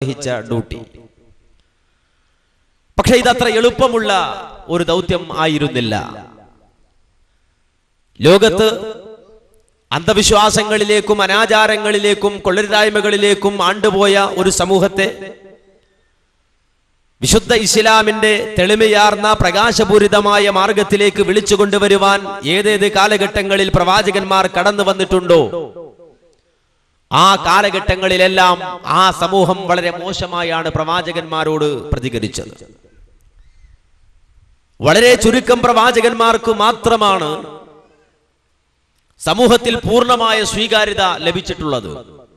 നിർവഹിച്ച ഡ്യൂട്ടി പക്ഷെ ഇതത്ര എളുപ്പമുള്ള ഒരു ദൗത്യം ആയിരുന്നില്ല ലോകത്ത് അന്ധവിശ്വാസങ്ങളിലേക്കും അനാചാരങ്ങളിലേക്കും കൊള്ളരുതായ്മകളിലേക്കും ആണ്ടുപോയ ഒരു സമൂഹത്തെ വിശുദ്ധ ഇസ്ലാമിന്റെ തെളിമയാർന്ന പ്രകാശപൂരിതമായ മാർഗത്തിലേക്ക് വിളിച്ചു കൊണ്ടുവരുവാൻ ഏതേത് കാലഘട്ടങ്ങളിൽ പ്രവാചകന്മാർ കടന്നു വന്നിട്ടുണ്ടോ ആ കാലഘട്ടങ്ങളിലെല്ലാം ആ സമൂഹം വളരെ മോശമായാണ് പ്രവാചകന്മാരോട് പ്രതികരിച്ചത് വളരെ ചുരുക്കം പ്രവാചകന്മാർക്ക് മാത്രമാണ് സമൂഹത്തിൽ പൂർണ്ണമായ സ്വീകാര്യത ലഭിച്ചിട്ടുള്ളത്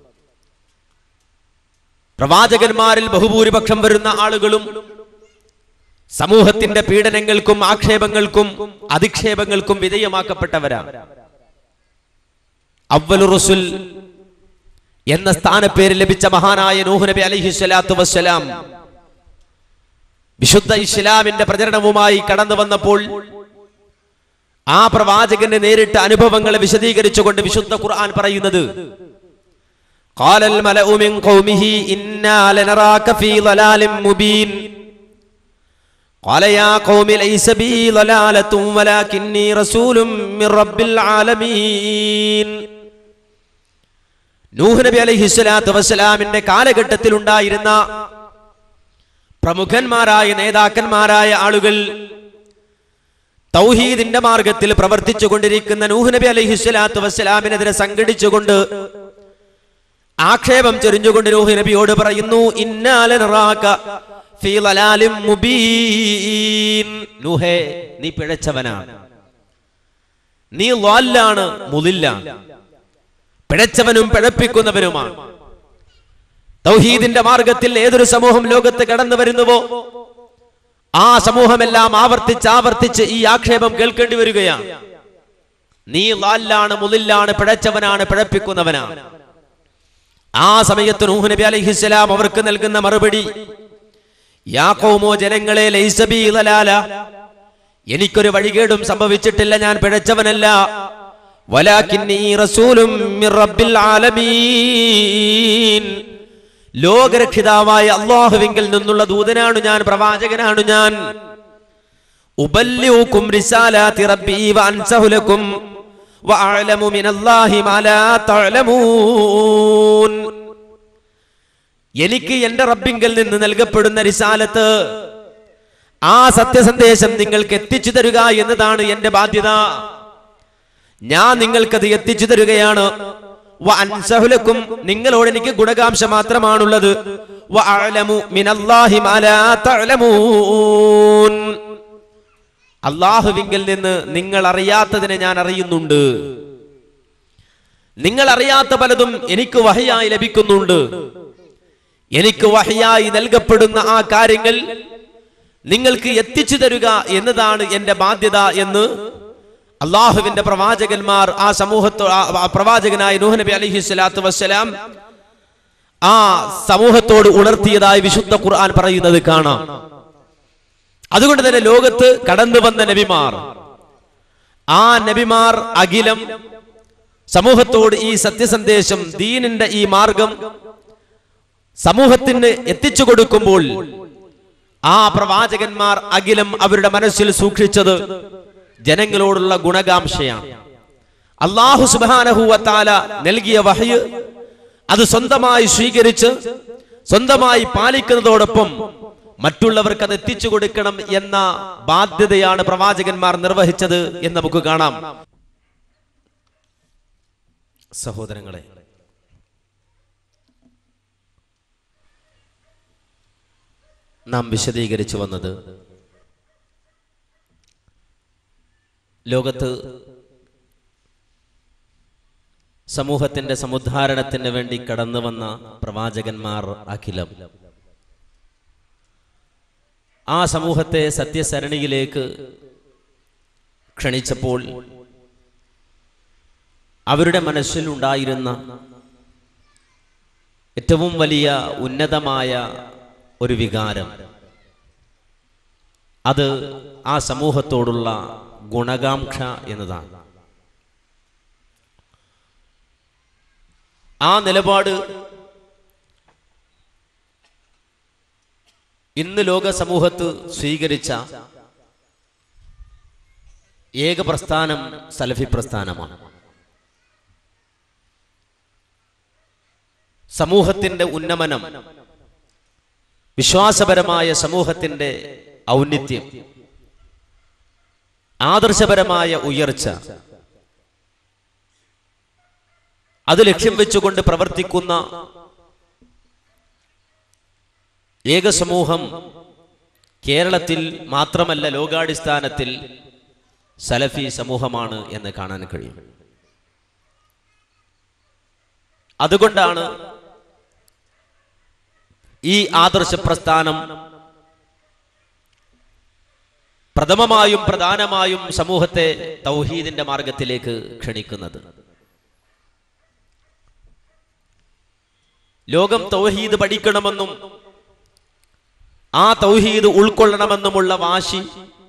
പ്രവാചകന്മാരിൽ ബഹുഭൂരിപക്ഷം വരുന്ന ആളുകളും സമൂഹത്തിന്റെ പീഡനങ്ങൾക്കും ആക്ഷേപങ്ങൾക്കും അധിക്ഷേപങ്ങൾക്കും വിധേയമാക്കപ്പെട്ടവരാണ് അവ്വലു റസുൽ എന്ന സ്ഥാനപ്പേര് ലഭിച്ച മഹാനായ നൂഹ് നബി അലൈഹി സ്വലാത്തു വസ്സലാം വിശുദ്ധ ഇസ്ലാമിന്റെ പ്രചരണവുമായി കടന്നു വന്നപ്പോൾ ആ പ്രവാചകന്റെ നേരിട്ട അനുഭവങ്ങളെ വിശദീകരിച്ചുകൊണ്ട് വിശുദ്ധ ഖുർആൻ പറയുന്നത് قال الملأ من قومه إنا لنراك في ضلال مبين قال يا قوم ليس بي ضلالة ولكني رسول من رب العالمين നൂഹ് നബി അലൈഹി സ്വലാത്തു വസ്സലാമിന്റെ കാലഘട്ടത്തിൽ ഉണ്ടായിരുന്ന പ്രമുഖന്മാരായ നേതാക്കന്മാരായ ആളുകൾ തൗഹീദിന്റെ മാർഗത്തിൽ പ്രവർത്തിച്ചു കൊണ്ടിരിക്കുന്ന നൂഹ് നബി അലൈഹി സ്വലാത്തു വസ്സലാമിനെതിരെ സംഘടിച്ചുകൊണ്ട് ആക്ഷേപം ചൊരിഞ്ഞുകൊണ്ട് നൂഹ് നബിയോട് പറയുന്നു ഇന്നാല നിറാക ഫീ ളലാലിം മുബീൻ നൂഹേ നീ പിഴച്ചവനാണ് നീ ളാലാണ് മുതില്ലാണ് പിഴച്ചവനും പിഴപ്പിക്കുന്നവനുമാണ് തൗഹീദിന്റെ മാർഗത്തിൽ ഏതൊരു സമൂഹം ലോകത്ത് കടന്നു വരുന്നുവോ ആ സമൂഹമെല്ലാം ആവർത്തിച്ച് ആവർത്തിച്ച് ഈ ആക്ഷേപം കേൾക്കേണ്ടി വരികയാണ് നീ ലാലാണ് മുതില്ലാണ് പിഴച്ചവനാണ് പിഴപ്പിക്കുന്നവനാണ് ആ സമയത്ത് നൂഹ് നബി അലൈഹിസ്സലാം അവർക്ക് നൽകുന്ന മറുപടി യാക്കോമോ ജനങ്ങളെ ലൈസബി ലലാല എനിക്കൊരു വഴികേടും സംഭവിച്ചിട്ടില്ല ഞാൻ പിഴച്ചവനല്ല വലാകിന്നീ റസൂലും മിർ റബ്ബിൽ ആലമീൻ ലോകരക്ഷിതാവായ അള്ളാഹുവിങ്കിൽ നിന്നുള്ള ദൂതനാണ് ഞാൻ പ്രവാചകനാണ് ഞാൻ ഉബല്ലിഉക്കും റിസാലാത്തി റബ്ബി വഅൻസഹു ലക്കും വഅഅലമു മിനല്ലാഹി മാ ലാ തഅലമൂൻ എനിക്ക് എന്റെ റബ്ബിങ്കൽ നിന്ന് നൽകപ്പെടുന്ന റിസാലത്ത് ആ സത്യസന്ദേശം നിങ്ങൾക്ക് എത്തിച്ചു തരുക എന്നതാണ് എന്റെ ബാധ്യത ഞാൻ നിങ്ങൾക്കത് എത്തിച്ചു തരുകയാണ് വ അൻസഹുലക്കും നിങ്ങളോട് എനിക്ക് ഗുണകാംക്ഷ മാത്രമാണുള്ളത് വ അഅലമു മിനല്ലാഹി മാ ലാ തഅലമൂൻ അള്ളാഹുവിങ്കിൽ നിന്ന് നിങ്ങൾ അറിയാത്തതിനെ ഞാൻ അറിയുന്നുണ്ട് നിങ്ങൾ അറിയാത്ത പലതും എനിക്ക് വഹയായി ലഭിക്കുന്നുണ്ട് എനിക്ക് വഹയായി നൽകപ്പെടുന്ന ആ കാര്യങ്ങൾ നിങ്ങൾക്ക് എത്തിച്ചു തരുക എന്നതാണ് എന്റെ ബാധ്യത എന്ന് അള്ളാഹുവിന്റെ പ്രവാചകന്മാർ ആ സമൂഹത്തോ ആ ആ പ്രവാചകനായ നൂഹ് നബി അലൈഹി സ്വലാത്തു വസ്സലാം ആ സമൂഹത്തോട് ഉണർത്തിയതായി വിശുദ്ധ ഖുർആൻ പറയുന്നത് കാണാം അതുകൊണ്ട് തന്നെ ലോകത്ത് കടന്നു വന്ന നബിമാർ ആ നബിമാർ അഖിലം സമൂഹത്തോട് ഈ സത്യസന്ദേശം ദീനിന്റെ ഈ മാർഗം സമൂഹത്തിന് എത്തിച്ചു കൊടുക്കുമ്പോൾ ആ പ്രവാചകന്മാർ അഖിലം അവരുടെ മനസ്സിൽ സൂക്ഷിച്ചത് ജനങ്ങളോടുള്ള ഗുണകാംക്ഷയാണ് അള്ളാഹു സുബാനഹുവത്താല നൽകിയ വഹയ് അത് സ്വന്തമായി സ്വീകരിച്ച് സ്വന്തമായി പാലിക്കുന്നതോടൊപ്പം മറ്റുള്ളവർക്ക് അത് എത്തിച്ചു കൊടുക്കണം എന്ന ബാധ്യതയാണ് പ്രവാചകന്മാർ നിർവഹിച്ചത് എന്ന് നമുക്ക് കാണാം സഹോദരങ്ങളെ നാം വിശദീകരിച്ചു വന്നത് ലോകത്ത് സമൂഹത്തിന്റെ സമുദ്ധാരണത്തിന് വേണ്ടി കടന്നു വന്ന പ്രവാചകന്മാർ അഖിലം ആ സമൂഹത്തെ സത്യസരണിയിലേക്ക് ക്ഷണിച്ചപ്പോൾ അവരുടെ മനസ്സിൽ ഉണ്ടായിരുന്ന ഏറ്റവും വലിയ ഉന്നതമായ ഒരു വികാരം അത് ആ സമൂഹത്തോടുള്ള ഗുണകാംക്ഷ എന്നതാണ് ആ നിലപാട് ഇന്ന് ലോക സമൂഹത്ത് സ്വീകരിച്ച ഏക പ്രസ്ഥാനം സലഫി പ്രസ്ഥാനമാണ് സമൂഹത്തിന്റെ ഉന്നമനം വിശ്വാസപരമായ സമൂഹത്തിന്റെ ഔന്നിത്യം ആദർശപരമായ ഉയർച്ച അത് ലക്ഷ്യം വെച്ചുകൊണ്ട് പ്രവർത്തിക്കുന്ന ഏക സമൂഹം കേരളത്തിൽ മാത്രമല്ല ലോകാടിസ്ഥാനത്തിൽ സലഫി സമൂഹമാണ് എന്ന് കാണാൻ കഴിയും അതുകൊണ്ടാണ് ഈ ആദർശ പ്രസ്ഥാനം പ്രഥമമായും പ്രധാനമായും സമൂഹത്തെ തൗഹീദിന്റെ മാർഗത്തിലേക്ക് ക്ഷണിക്കുന്നത് ലോകം തൗഹീദ് പഠിക്കണമെന്നും ആ തൗഹീദ് ഉൾക്കൊള്ളണമെന്നുമുള്ള വാശി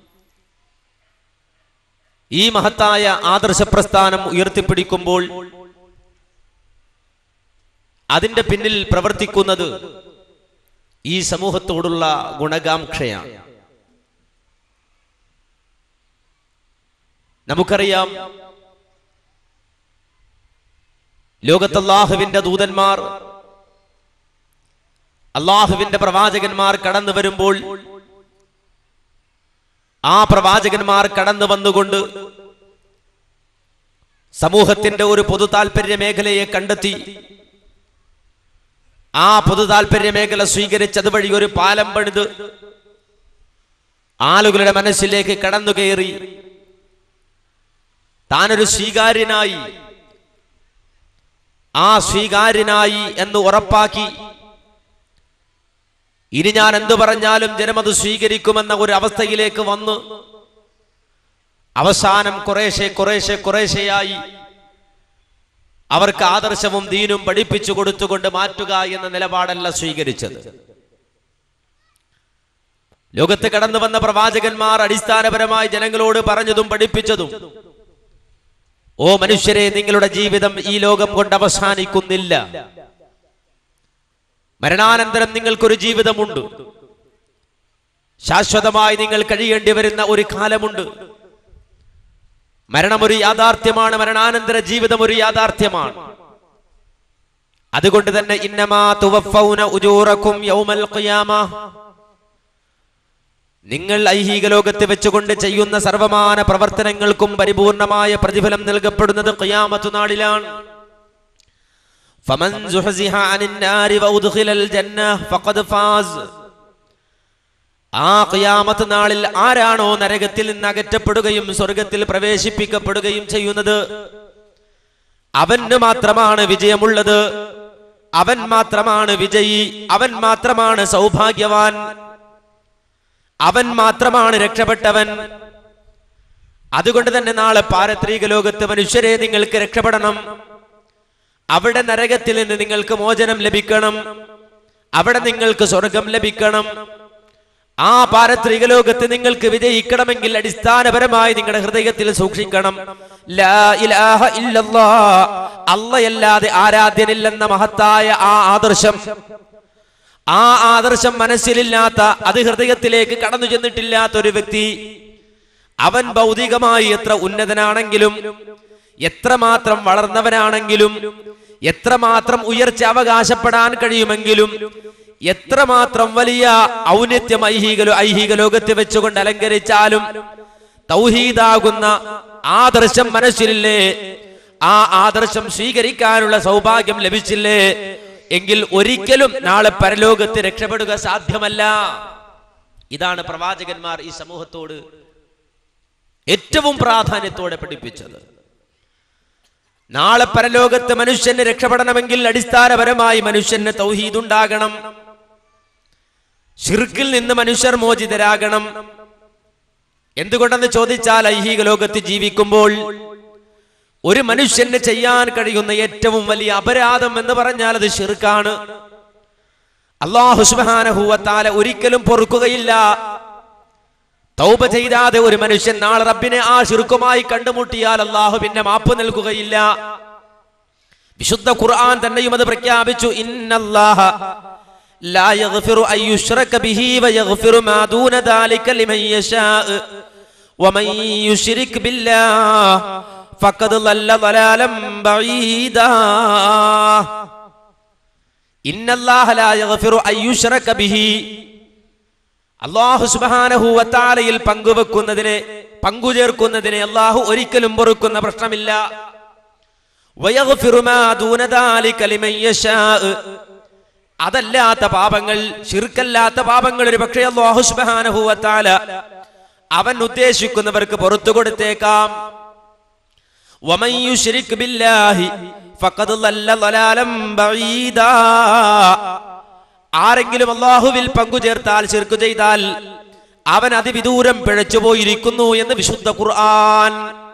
ഈ മഹത്തായ ആദർശ പ്രസ്ഥാനം ഉയർത്തിപ്പിടിക്കുമ്പോൾ അതിന്റെ പിന്നിൽ പ്രവർത്തിക്കുന്നത് ഈ സമൂഹത്തോടുള്ള ഗുണകാംക്ഷയാണ് നമുക്കറിയാം ലോകത്തല്ലാഹുവിന്റെ ദൂതന്മാർ അള്ളാഹുവിന്റെ പ്രവാചകന്മാർ കടന്നു വരുമ്പോൾ ആ പ്രവാചകന്മാർ കടന്നു വന്നുകൊണ്ട് സമൂഹത്തിന്റെ ഒരു പൊതു താല്പര്യ മേഖലയെ കണ്ടെത്തി ആ പൊതു താല്പര്യ മേഖല സ്വീകരിച്ചത് വഴി ഒരു പാലം പണിത് ആളുകളുടെ മനസ്സിലേക്ക് കടന്നു കയറി താനൊരു സ്വീകാര്യനായി ആ സ്വീകാര്യനായി എന്ന് ഉറപ്പാക്കി ഇനി ഞാൻ എന്തു പറഞ്ഞാലും ജനമത് സ്വീകരിക്കുമെന്ന ഒരു അവസ്ഥയിലേക്ക് വന്ന് അവസാനം കുറേശ്ശെ കുറേശ്ശെ കുറേശ്ശെയായി അവർക്ക് ആദർശവും ദീനും പഠിപ്പിച്ചു കൊടുത്തുകൊണ്ട് മാറ്റുക എന്ന നിലപാടല്ല സ്വീകരിച്ചത് ലോകത്ത് കടന്നു വന്ന പ്രവാചകന്മാർ അടിസ്ഥാനപരമായി ജനങ്ങളോട് പറഞ്ഞതും പഠിപ്പിച്ചതും ഓ മനുഷ്യരെ നിങ്ങളുടെ ജീവിതം ഈ ലോകം കൊണ്ട് അവസാനിക്കുന്നില്ല മരണാനന്തരം നിങ്ങൾക്കൊരു ജീവിതമുണ്ട് ശാശ്വതമായി നിങ്ങൾ കഴിയേണ്ടി വരുന്ന ഒരു കാലമുണ്ട് മരണം ഒരു യാഥാർത്ഥ്യമാണ് മരണാനന്തര ജീവിതം ഒരു യാഥാർത്ഥ്യമാണ് അതുകൊണ്ട് തന്നെ ഇന്നമാ തുവഫൗന ഉജൂറക്കും യൗമൽ ഖിയാമ നിങ്ങൾ ഐഹിക ലോകത്ത് വെച്ചുകൊണ്ട് ചെയ്യുന്ന സർവമാന പ്രവർത്തനങ്ങൾക്കും പരിപൂർണമായ പ്രതിഫലം നൽകപ്പെടുന്നത് ഖിയാമത്ത് നാളിലാണ് فمن زحزح عن النار وأدخل الجنة فقد فاز ആ ഖിയാമത്ത് നാളിൽ ആരാണോ നരകത്തിൽ നിന്ന് അകറ്റപ്പെടുകയും സ്വർഗത്തിൽ പ്രവേശിപ്പിക്കപ്പെടുകയും ചെയ്യുന്നത് അവന് മാത്രമാണ് വിജയമുള്ളത് അവൻ മാത്രമാണ് വിജയി അവൻ മാത്രമാണ് സൗഭാഗ്യവാൻ അവൻ മാത്രമാണ് രക്ഷപ്പെട്ടവൻ അതുകൊണ്ട് തന്നെ നാളെ പാരത്രിക ലോകത്ത് മനുഷ്യരെ നിങ്ങൾക്ക് രക്ഷപ്പെടണം അവിടെ നരകത്തിൽ നിന്ന് നിങ്ങൾക്ക് മോചനം ലഭിക്കണം അവിടെ നിങ്ങൾക്ക് സ്വർഗം ലഭിക്കണം ആ പാരത്രിക ലോകത്ത് നിങ്ങൾക്ക് വിജയിക്കണമെങ്കിൽ അടിസ്ഥാനപരമായി നിങ്ങളുടെ ഹൃദയത്തിൽ സൂക്ഷിക്കണം ലാ ഇലാഹ ഇല്ലല്ലാ അല്ലയല്ലാതെ ആരാധ്യനില്ലെന്ന മഹത്തായ ആ ആദർശം ആ ആദർശം മനസ്സിലില്ലാത്ത അത് ഹൃദയത്തിലേക്ക് കടന്നു ചെന്നിട്ടില്ലാത്ത ഒരു വ്യക്തി അവൻ ഭൗതികമായി എത്ര ഉന്നതനാണെങ്കിലും എത്രമാത്രം വളർന്നവനാണെങ്കിലും എത്രമാത്രം ഉയർച്ച അവകാശപ്പെടാൻ കഴിയുമെങ്കിലും എത്രമാത്രം വലിയ ഔന്നത്യം ഐഹിക ഐഹിക ലോകത്ത് വെച്ചുകൊണ്ട് അലങ്കരിച്ചാലും തൗഹീദാകുന്ന ആദർശം മനസ്സിലില്ലേ ആ ആദർശം സ്വീകരിക്കാനുള്ള സൗഭാഗ്യം ലഭിച്ചില്ലേ എങ്കിൽ ഒരിക്കലും നാളെ പരലോകത്ത് രക്ഷപ്പെടുക സാധ്യമല്ല ഇതാണ് പ്രവാചകന്മാർ ഈ സമൂഹത്തോട് ഏറ്റവും പ്രാധാന്യത്തോടെ പഠിപ്പിച്ചത് നാളെ പരലോകത്ത് മനുഷ്യന് രക്ഷപ്പെടണമെങ്കിൽ അടിസ്ഥാനപരമായി മനുഷ്യന് തൗഹീദ് ഉണ്ടാകണം ഷിർക്കിൽ നിന്ന് മനുഷ്യർ മോചിതരാകണം എന്തുകൊണ്ടെന്ന് ചോദിച്ചാൽ ഐഹിക ലോകത്ത് ജീവിക്കുമ്പോൾ ഒരു മനുഷ്യന് ചെയ്യാൻ കഴിയുന്ന ഏറ്റവും വലിയ അപരാധം എന്ന് പറഞ്ഞാൽ അത് ഷിർക്കാണ് അള്ളാഹു സുബ്ഹാനഹുവത്താല ഒരിക്കലും പൊറുക്കുകയില്ല തൗബ ചെയ്താതെ ഒരു മനുഷ്യൻ നാളെ റബ്ബിനെ ആ ശിർക്കുമായി കണ്ടുമുട്ടിയാൽ അള്ളാഹു പിന്നെ മാപ്പ് നൽകുകയില്ല വിശുദ്ധ ഖുർആൻ തന്നെയും അത് പ്രഖ്യാപിച്ചു ഇന്നല്ലാഹ لا يغفر أن يشرك به ويغفر ما دون ذلك لمن يشاء ومن يشرك بالله فقد ضل ضلالا بعيدا إن الله لا يغفر أن يشرك به അള്ളാഹു സുബാനഹുവത്താലയിൽ പങ്കുവെക്കുന്നതിനെ പങ്കുചേർക്കുന്നതിനെ അള്ളാഹു ഒരിക്കലും പൊറുക്കുന്ന പ്രശ്നമില്ല വയഗ്ഫിറു മാ ദൂന ദാലിക ലിമൻ യശാഅ. അതല്ലാത്ത പാപങ്ങൾ ശിർക്കല്ലാത്ത പാപങ്ങൾ ഒരു പക്ഷേ അള്ളാഹു സുബാനഹുവത്താല അവൻ ഉദ്ദേശിക്കുന്നവർക്ക് പുറത്തു കൊടുത്തേക്കാം വമൻ യുശ്രിക് ബില്ലാഹി ഫഖദ് ളല്ല ളലാലം ബഈദാ ആരെങ്കിലും അള്ളാഹുവിൽ പങ്കുചേർത്താൽ ശിർക്ക് ചെയ്താൽ അവൻ അതിവിദൂരം പിഴച്ചുപോയിരിക്കുന്നു എന്ന് വിശുദ്ധ ഖുർആൻ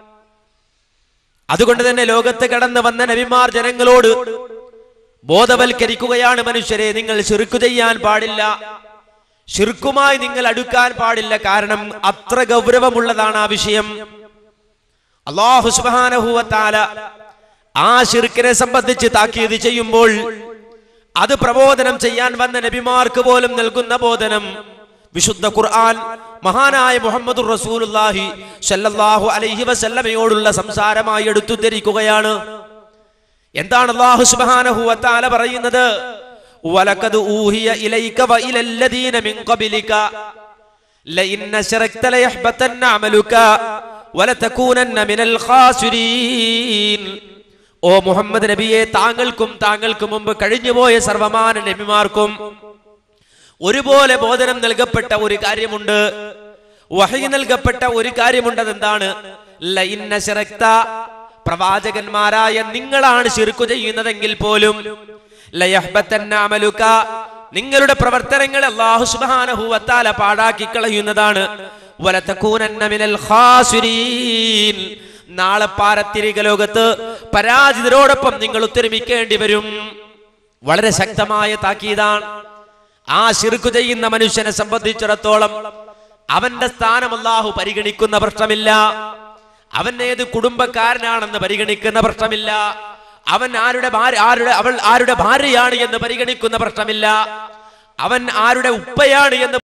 അതുകൊണ്ട് തന്നെ ലോകത്ത് കടന്നു വന്ന നബിമാർ ജനങ്ങളോട് ബോധവൽക്കരിക്കുകയാണ് മനുഷ്യരെ നിങ്ങൾ ശിർക്ക് ചെയ്യാൻ പാടില്ല ശിർക്കുമായി നിങ്ങൾ അടുക്കാൻ പാടില്ല കാരണം അത്ര ഗൗരവമുള്ളതാണ് ആ വിഷയം അള്ളാഹു സുബാനഹുവത്താല ആ ശിർക്കിനെ സംബന്ധിച്ച് താക്കീത് ചെയ്യുമ്പോൾ അത് പ്രബോധനം ചെയ്യാൻ വന്ന നബിമാർക്ക് പോലും നൽകുന്ന ബോധനം വിശുദ്ധ ഖുർആൻ മഹാനായ മുഹമ്മദ് റസൂലുള്ളാഹി സല്ലല്ലാഹു അലൈഹി വസല്ലമയോടുള്ള സംസാരമായി എടുത്തു ധരിക്കുകയാണ് എന്താണ് അല്ലാഹു സുബ്ഹാനഹു വതആല പറയുന്നത് വലഖദ് ഊഹിയ ഇലൈക വഇലല്ലദീന മിൻ ഖബലിക ലഇൻ അശ്റക്ത ലയഹ്ബതന്ന അമലുക വലതകൂനന്ന മിനൽ ഖാസിരീൻ ഓ മുഹമ്മദ് നബിയെ താങ്കൾക്കും താങ്കൾക്ക് മുമ്പ് കഴിഞ്ഞുപോയ സർവമാന നബിമാർക്കും ഒരുപോലെ ബോധനം നൽകപ്പെട്ട ഒരു കാര്യമുണ്ട് വഹി നൽകപ്പെട്ട ഒരു കാര്യമുണ്ട് അതെന്താണ് ലൈന്ന ശരക്ത പ്രവാചകന്മാരായ നിങ്ങളാണ് ശിർക്കു ചെയ്യുന്നതെങ്കിൽ പോലും ലയഹ്ബത്തന്ന അമലുക നിങ്ങളുടെ പ്രവർത്തനങ്ങൾ അല്ലാഹു സുബ്ഹാനഹു വതആല പാടാക്കി കളയുന്നതാണ് വലതകൂനന്ന മിനൽ ഖാസിരീൻ നാളെ പാരത്തിരിക ലോകത്ത് പരാജിതരോടൊപ്പം നിങ്ങൾ ഉത്തരമിക്കേണ്ടി വരും വളരെ ശക്തമായ താക്കീതാണ് ആ ശിർക്ക് ചെയ്യുന്ന മനുഷ്യനെ സംബന്ധിച്ചിടത്തോളം അവന്റെ സ്ഥാനം അല്ലാഹു പരിഗണിക്കുന്ന പ്രശ്നമില്ല അവൻ ഏത് കുടുംബക്കാരനാണെന്ന് പരിഗണിക്കുന്ന പ്രശ്നമില്ല അവൻ ആരുടെ ഭാര്യ ആരുടെ അവൾ ആരുടെ ഭാര്യയാണ് എന്ന് പരിഗണിക്കുന്ന പ്രശ്നമില്ല അവൻ ആരുടെ ഉപ്പയാണ് എന്ന്